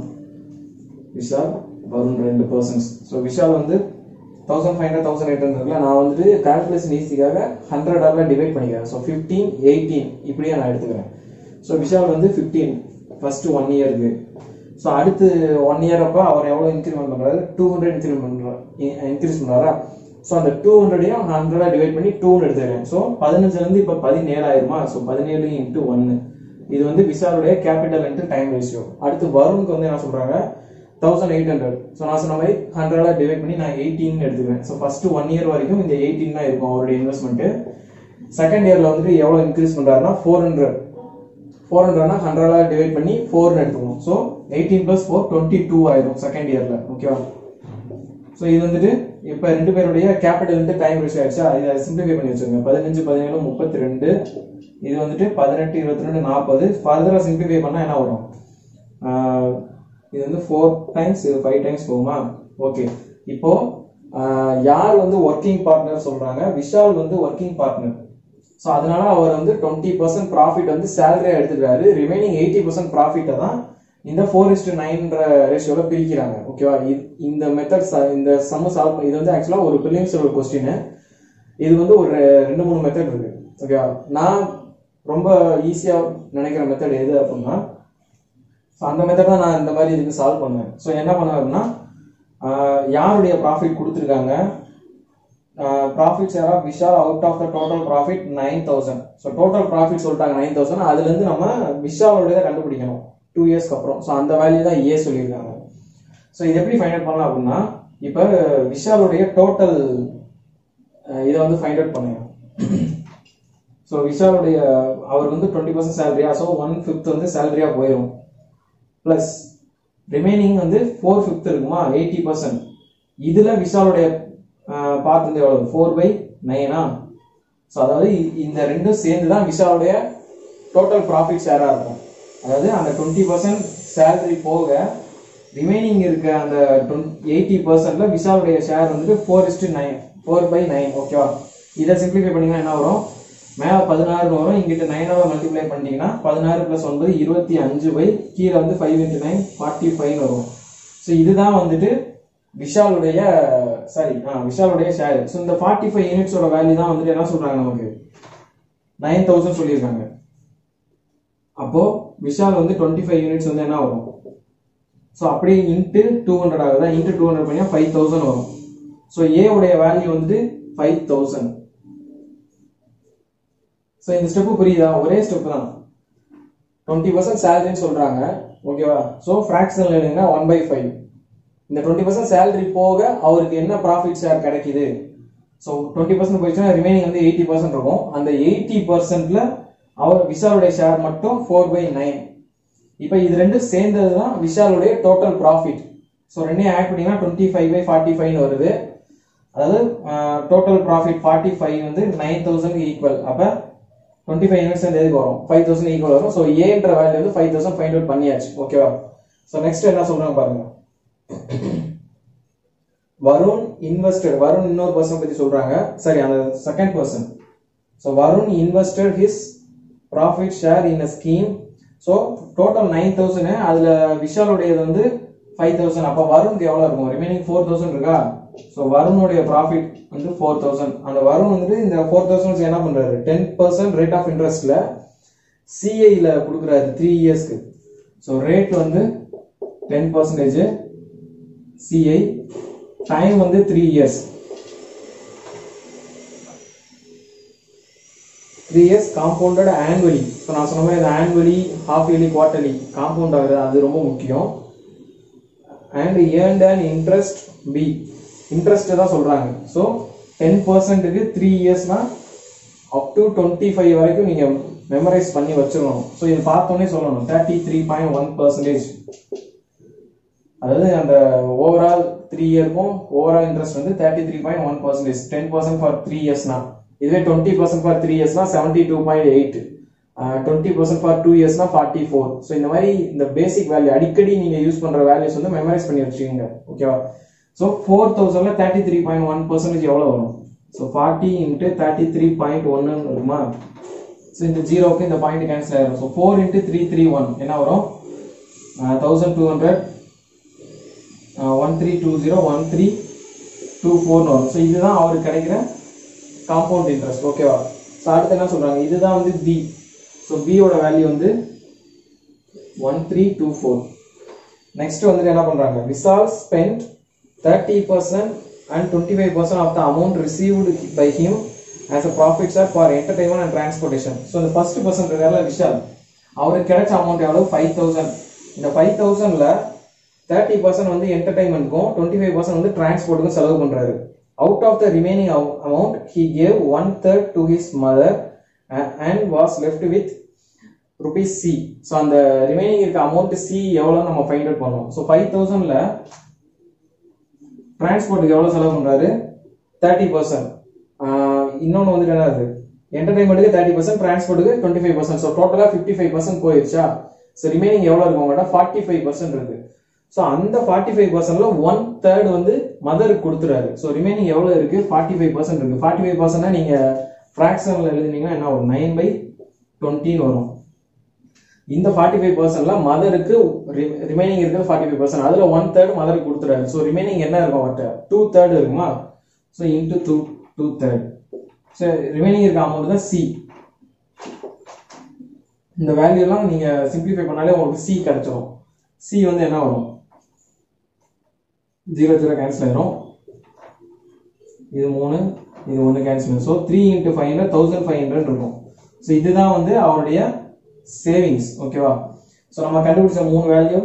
S1: Vishal Varun ரெண்டு persons so Vishal வந்து thousand five hundred thousand eight ஹண்ட்ரட்ல நான் வந்துட்டு calculation ஈஸிக்காக ஹண்ட்ரடாக டிவைட் பண்ணிக்கிறேன் ஸோ ஃபிஃப்டீன் எயிட்டீன் இப்படியே நான் எடுத்துக்கிறேன் ஸோ விஷால் வந்து ஃபிஃப்டீன் ஃபர்ஸ்ட் ஒன் இயருக்கு ஸோ அடுத்து ஒன் இயர் அப்போ அவர் எவ்வளோ இன்க்ரிமெண்ட் பண்ணுறாரு டூ ஹண்ட்ரட் இன்க்ரிமெண்ட் பண்ணுறாரு இன்க்ரீஸ் பண்ணுறாரா ஸோ அந்த டூ ஹண்ட்ரடையும் ஹண்ட்ரடாக டிவைட் பண்ணி டூன்னு எடுத்துக்கிறேன் ஸோ பதினஞ்சுலேருந்து இப்போ பதினேழாயிரமா ஸோ பதினேழு இன்ட்டு ஒன்று இது வந்து விஷாலுடைய கேபிட்டல் இன்ட்டு டைம் ரேஷியோ அடுத்து வருணுக்கு வந்து என்ன சொல்கிறாங்க தௌசண்ட் எயிட் ஹண்ட்ரட் ஸோ நான் சொன்ன மாதிரி ஹண்ட்ரடாக டிவைட் பண்ணி நான் எயிட்டீன் எடுத்துக்கிறேன் ஸோ ஃபர்ஸ்ட் ஒன் இயர் வரைக்கும் இந்த எயிட்டீன் தான் இருக்கும் அவருடைய இன்வெஸ்ட்மெண்ட்டு செகண்ட் இயரில் வந்துட்டு எவ்வளோ இன்க்ரீஸ் பண்ணுறாருன்னா ஃபோர் ஹண்ட்ரட் ஃபோர் ஹண்ட்ரட்னா ஹண்ட்ரடாக டிவைட் பண்ணி ஃபோர்னு எடுத்துக்கணும் so eighteen plus four twenty two ஆயிரும் செகண்ட் இயரில் ஓகேவா ஸோ இது வந்துட்டு இப்போ ரெண்டு பேருடைய கேபிட்டல் வந்து டைம் ரேஷியோ ஆயிடுச்சா இதை சிம்பிளிஃபை பண்ணி வச்சுருங்க பதினஞ்சு பதினேழு முப்பத்தி ரெண்டு இது வந்துட்டு பதினெட்டு இருபத்தி ரெண்டு நாற்பது ஃபர்தராக சிம்பிளிஃபை பண்ணால் என்ன வரும் ஆஹ் இது வந்து ஃபோர் டைம்ஸ் இது ஃபைவ் டைம்ஸ் போகுமா ஓகே இப்போ ஆஹ் யார் வந்து ஒர்க்கிங் பார்ட்னர் சொல்றாங்க விஷால் வந்து ஒர்க்கிங் பார்ட்னர் ஸோ அதனால அவர் வந்து டுவெண்ட்டி பர்சன்ட் ப்ராஃபிட் வந்து சேலரியா எடுத்துக்கிறாரு ரிமைனிங் எயிட்டி பர்சன்ட் ப்ராஃபிட்டை தான் இந்த ஃபோர் இஸ்டு நைன்ற ரேஷியோவில் பிரிக்கிறாங்க ஓகேவா இந்த மெத்தட் இந்த சம்ம சால்வ் பண்ணி இது வந்து ஆக்சுவலாக ஒரு ப்ரிலிம்ஸ் ஒரு கொஸ்டின் இது வந்து ஒரு ரெண்டு மூணு மெத்தட் இருக்கு ஓகேவா நான் ரொம்ப ஈஸியாக நினைக்கிற மெத்தட் எது அப்படின்னா ஸோ அந்த மெத்தட் தான் நான் இந்த மாதிரி இதுக்கு சால்வ் பண்ணுவேன் ஸோ என்ன பண்ணுவேன் அப்படின்னா ஆஹ் யாருடைய ப்ராஃபிட் கொடுத்துருக்காங்க profit share of Vishal out of the total profit nine thousand so total profit சொல்லிட்டாங்க நைன் தௌசண்ட் அதுலேருந்து நம்ம விஷாலோடைய கண்டுபிடிக்கணும் டூ இயர்ஸ்க்கு அப்புறம் ஸோ அந்த வேல்யூ தான் ஏ சொல்லியிருக்காங்க ஸோ இது எப்படி ஃபைண்ட் அவுட் பண்ணலாம் அப்படின்னா இப்போ விஷாலுடைய டோட்டல் இதை வந்து ஃபைண்ட் அவுட் பண்ணுங்க ஸோ விஷாலுடைய அவர் வந்து டுவெண்ட்டி பர்சன்ட் சேலரியா ஸோ ஒன் ஃபிஃப்த் வந்து சேலரியா போயிடும் ப்ளஸ் ரிமைனிங் வந்து ஃபோர் ஃபிஃப்த் இருக்குமா எயிட்டி பர்சன்ட் இதில் விஷாலுடைய பார்ட் வந்து எவ்வளவு ஃபோர் பை நைனா ஸோ அதாவது இ- இந்த ரெண்டும் சேர்ந்து தான் விஷாலுடைய டோட்டல் ப்ராஃபிட் ஷேராக இருக்கும் அதாவது அந்த டுவெண்ட்டி பர்சன்ட் சேலரி போக ரிமைனிங் இருக்க அந்த எயிட்டி பர்சன்ட்ல விஷாலுடைய ஷேர் வந்துட்டு four is to nine four by nine ஓகேவா இதை சிம்பிளிஃபை பண்ணீங்கன்னா என்ன வரும் மேலே பதினாறு வரும் இங்கிட்ட நைனாவை மல்டிப்ளை பண்ணிட்டீங்கன்னா பதினாறு ப்ளஸ் ஒன்பது இருபத்தி அஞ்சு பை கீழே வந்து five into nine forty five வரும் ஸோ இதுதான் வந்துட்டு விஷாலுடைய சாரி விஷாலுடைய ஷேர் ஸோ இந்த ஃபார்ட்டி ஃபைவ் யூனிட்ஸோட வேல்யூ தான் வந்துட்டு என்ன சொல்றாங்க நமக்கு நைன் தௌசண்ட் சொல்லியிருக்காங்க அப்போ விஷால் வந்து டுவெண்ட்டி ஃபைவ் யூனிட்ஸ் வந்து என்ன வரும் ஸோ அப்படியே இன்ட்டு டூ ஹண்ட்ரட் ஆகுதா இன்ட்டு டூ ஹண்ட்ரட் பண்ணி ஃபைவ் தௌசண்ட் வரும் ஸோ ஏ உடைய வேல்யூ வந்துட்டு ஃபைவ் தௌசண்ட் ஸோ இந்த ஸ்டெப்பு புரியுதா ஒரே ஸ்டெப் தான் டுவெண்ட்டி பர்சன்ட் சேலரின்னு சொல்றாங்க ஓகேவா ஸோ ஃப்ராக்ஷனல் எழுதுங்க ஒன் பை ஃபைவ் இந்த டுவெண்ட்டி பர்சன்ட் சேலரி போக அவருக்கு என்ன ப்ராஃபிட் ஷேர் கிடைக்குது ஸோ டுவெண்ட்டி பர்சன்ட் போயிடுச்சுன்னா ரிமைனிங் வந்து எயிட்டி பர்சன்ட் இருக்கும் அந்த எயிட்டி பர்சன்ட்ல அவர் விஷாலுடைய ஷேர் மட்டும் ஃபோர் பை நைன் இப்போ இது ரெண்டும் சேர்ந்தது தான் விஷாலுடைய டோட்டல் ப்ராஃபிட் ஸோ ரெண்டையும் ஆட் பண்ணீங்கன்னா டுவெண்ட்டி ஃபைவ் பை ஃபார்ட்டி ஃபைவ்னு வருது அதாவது டோட்டல் ப்ராஃபிட் ஃபார்ட்டி ஃபைவ் வந்து நைன் தௌசண்ட் ஈக்குவல் அப்போ டுவெண்ட்டி ஃபைவ் யூனிட்ஸ் வந்து எதுக்கு வரும் ஃபைவ் தௌசண்ட் ஈக்குவல் வரும் ஸோ ஏன்ற வேல்யூ வந்து ஃபைவ் தௌசண்ட் ஃபைண்ட் அவுட் பண்ணியாச்சு ஓகேவா ஸோ நெக்ஸ்ட் என்ன சொல்றாங்க பாருங்க வருண் இன்வெஸ்டட் வருண் இன்னொரு பர்சன் பத்தி சொல்றாங்க சரி அந்த second person so Varun invested his profit share in a scheme so total nine thousand அதுல விஷாலுடையது வந்து ஃபைவ் தௌசண்ட் அப்போ வருணுக்கு எவ்வளோ இருக்கும் ரிமைனிங் ஃபோர் தௌசண்ட் இருக்கா ஸோ வருணுடைய ப்ராஃபிட் வந்து ஃபோர் தௌசண்ட் அந்த வருண் வந்து இந்த ஃபோர் தௌசண்ட் என்ன பண்றாரு டென் பர்சன்ட் ரேட் ஆஃப் இன்ட்ரெஸ்ட்ல சிஐல கொடுக்குறாரு த்ரீ இயர்ஸ்க்கு ஸோ ரேட் வந்து டென் பர்சன்டேஜ் சிஐ டைம் வந்து three years three years compounded annually so நான் சொன்ன மாதிரி annually half yearly quarterly compound ஆகுது அது ரொம்ப முக்கியம் and earned and interest B interest தான் சொல்றாங்க ஸோ டென் பர்சன்ட்டுக்கு த்ரீ இயர்ஸ்னா அப் டு டுவெண்ட்டி ஃபைவ் வரைக்கும் நீங்க மெமரைஸ் பண்ணி வச்சிடணும் ஸோ இது பார்த்தோன்னே சொல்லணும் thirty three point one percentage அதாவது அந்த ஓவரால் த்ரீ இயர்க்கும் ஓவரால் இன்ட்ரெஸ்ட் வந்து thirty three point one percentage ten percent for three இயர்ஸ்னா இதுவே டுவெண்ட்டி பர்சன்ட் ஃபார் த்ரீ இயர்ஸ்னா seventy two point eight twenty percent for two இயர்ஸ்னா ஃபார்ட்டி ஃபோர் ஸோ இந்த மாதிரி இந்த பேசிக் வேல்யூ அடிக்கடி நீங்க யூஸ் பண்ற வேல்யூஸ் வந்து மெமரைஸ் பண்ணி வச்சுக்கோங்க ஓகேவா ஸோ ஃபோர் தௌசண்ட்ல thirty three point one percentage எவ்வளோ வரும் so forty into thirty three point ஒன்னு வருமா ஸோ இந்த ஜீரோக்கு இந்த பாயிண்ட் கேன்சல் ஆயிரும் so four into three three one என்ன வரும் thousand two hundred one three two zero one three two ஃபோர்னு வரும் ஸோ இதுதான் அவருக்கு கிடைக்கிற காம்பவுண்ட் இன்ட்ரெஸ்ட் ஓகேவா ஸோ அடுத்து என்ன சொல்றாங்க இதுதான் வந்து பி ஸோ பியோட வேல்யூ வந்து one three two four next வந்துட்டு என்ன பண்றாங்க Vishal spend thirty percent and twenty five percent of the amount received by him as a profit share for entertainment and transportation so இந்த ஃபர்ஸ்ட் பர்சன்ட் இருக்கார்ல விஷால் அவருக்கு கிடைச்ச amount எவ்வளவு five thousand இந்த five தௌசண்ட்ல தேர்ட்டி பர்சன்ட் வந்து என்டர்டைன்மெண்ட்க்கும் டுவெண்ட்டி ஃபைவ் பர்சன்ட் வந்து டிரான்ஸ்போர்ட்டுக்கும் செலவு பண்றாரு out of the remaining amount he gave one third to his mother and was left with rupees C so அந்த ரிமைனிங் இருக்க அமௌண்ட் சி எவ்வளோ நம்ம ஃபைண்ட் அவுட் பண்ணுவோம் ஸோ ஃபைவ் தௌசண்ட்ல டிரான்ஸ்போர்ட்டுக்கு எவ்வளோ செலவு பண்றாரு தேர்ட்டி பர்சன்ட் இன்னொன்று வந்துட்டு என்னது என்டர்டைன்மெண்ட்டுக்கு தேர்ட்டி பர்சன்ட் டிரான்ஸ்போர்ட்டுக்கு டுவெண்ட்டி ஃபைவ் பர்சன்ட் ஸோ டோட்டலாக ஃபிஃப்டி ஃபைவ் பர்சன்ட் போயிருச்சா ஸோ ரிமைனிங் எவ்வளோ இருக்கும் உங்கள்கிட்ட ஃபார்ட்டி ஃபைவ் பர்சன்ட் இருக்கு ஸோ அந்த ஃபார்ட்டி ஃபைவ் பர்சன்ட்ல ஒன் தேர்ட் வந்து மதருக்கு கொடுத்துறாரு ஸோ ரிமைனிங் எவ்வளோ இருக்கு ஃபார்ட்டி ஃபைவ் பர்சன்ட் இருக்கு ஃபார்ட்டி ஃபைவ் பர்சன்ட்னா நீங்க ஃப்ராக்ஷனில் எழுதுனீங்கன்னா என்ன வரும் நைன் பை டுவெண்ட்டின்னு வரும் இந்த ஃபார்ட்டி ஃபைவ் பர்சன்ட்ல மதருக்கு ரிமைனிங் இருக்கிறது ஃபார்ட்டி ஃபைவ் பர்சன்ட் அதுல ஒன் தேர்ட் மதருக்கு கொடுத்துறாரு ஸோ ரிமைனிங் என்ன இருக்கும் அவர்கிட்ட டூ தேர்ட் இருக்குமா so into two two third so remaining இருக்க அமௌண்ட் தான் சி இந்த வேல்யூ எல்லாம் நீங்க சிம்பிளிஃபை பண்ணாலே உங்களுக்கு சி கிடைச்சிரும் சி வந்து என்ன வரும் ஜீரோ ஜீரோ கேன்சல் ஆயிரும் இது மூணு இது ஒன்று கேன்சல் ஆயிரும் so three into five hundred thousand five hundred இருக்கும் ஸோ இதுதான் வந்து அவருடைய சேவிங்ஸ் ஓகேவா ஸோ நம்ம கண்டுபிடிச்ச மூணு வேல்யூ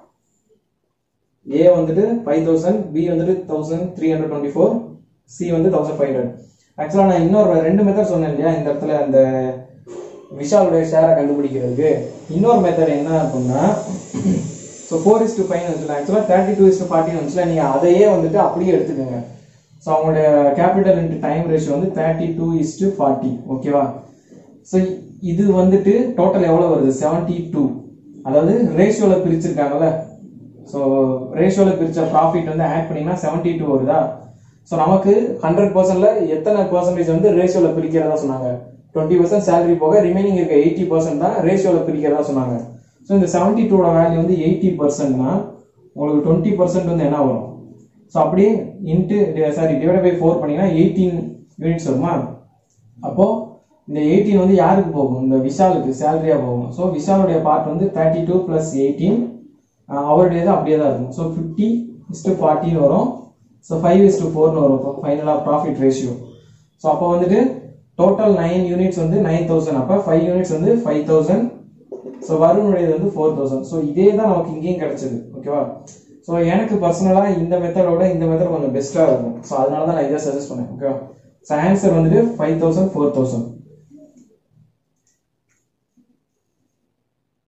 S1: ஏ வந்துட்டு ஃபைவ் தௌசண்ட் பி வந்துட்டு thousand three hundred twenty four C வந்து தௌசண்ட் ஃபைவ் ஹண்ட்ரட் ஆக்சுவலாக நான் இன்னொரு ரெண்டு மெத்தட் சொன்னேன் இல்லையா இந்த இடத்துல அந்த விஷாலுடைய ஷேரை கண்டுபிடிக்கிறதுக்கு இன்னொரு மெத்தட் என்ன அப்படின்னா so four is to five வந்துச்சுல ஆக்சுவலாக தேர்ட்டி டூ இஸ் டு ஃபார்ட்டின் வந்துச்சுல நீங்கள் அதையே வந்துட்டு அப்படியே எடுத்துக்கோங்க ஸோ அவங்களுடைய கேபிட்டல் இன்ட்டு டைம் ரேஷியோ வந்து thirty two is to forty ஓகேவா ஸோ இது வந்துட்டு டோட்டல் எவ்வளோ வருது செவன்டி டூ அதாவது ரேஷியோவில் பிரிச்சிருக்காங்கல்ல ஸோ ரேஷியோவில் பிரிச்ச ப்ராஃபிட் வந்து ஆட் பண்ணீங்கன்னா செவன்டி டூ வருதா ஸோ நமக்கு ஹண்ட்ரட் பர்சன்ட்ல எத்தனை பர்சன்டேஜ் வந்து ரேஷியோவில் பிரிக்கிறதா சொன்னாங்க டுவெண்ட்டி பர்சன்ட் சேலரி போக ரிமைனிங் இருக்க எயிட்டி பர்சன்ட் தான் ரேஷியோவில் பிரிக்கிறதா சொன்னாங்க ஸோ இந்த செவன்டி டூட வேல்யூ வந்து எயிட்டி பர்சன்ட்னா உங்களுக்கு டுவெண்ட்டி பர்சன்ட் வந்து என்ன வரும் ஸோ அப்படியே into sorry divide by four பண்ணீங்கன்னா எயிட்டீன் யூனிட்ஸ் வருமா அப்போ இந்த எயிட்டீன் வந்து யாருக்கு போகும் இந்த விஷாலுக்கு சேலரியா போகும் ஸோ விஷாலுடைய பார்ட் வந்து தேர்ட்டி டூ பிளஸ் எயிட்டீன் அவருடையது அப்படியே தான் இருக்கும் ஸோ ஃபிஃப்டி இஸ்டு ஃபார்ட்டின்னு வரும் ஸோ ஃபைவ் இஸ்டு ஃபோர்னு வரும் ஃபைனலாக ப்ராஃபிட் ரேஷியோ ஸோ அப்போ வந்துட்டு டோட்டல் நைன் யூனிட்ஸ் வந்து நைன் தௌசண்ட் அப்போ ஃபைவ் யூனிட்ஸ் வந்து ஃபைவ் தௌசண்ட் ஸோ வருணுடையது வந்து ஃபோர் தௌசண்ட் ஸோ இதே தான் நமக்கு இங்கேயும் கிடைச்சது ஓகேவா ஸோ எனக்கு பர்சனலாக இந்த மெத்தடோட இந்த மெத்தட் கொஞ்சம் பெஸ்ட்டாக இருக்கும் ஸோ அதனால தான் நான் இதை சஜஸ்ட் பண்ணேன் ஓகேவா ஸோ ஆன்சர் வந்துட்டு ஃபைவ் தௌசண்ட் ஃபோர் தௌசண்ட்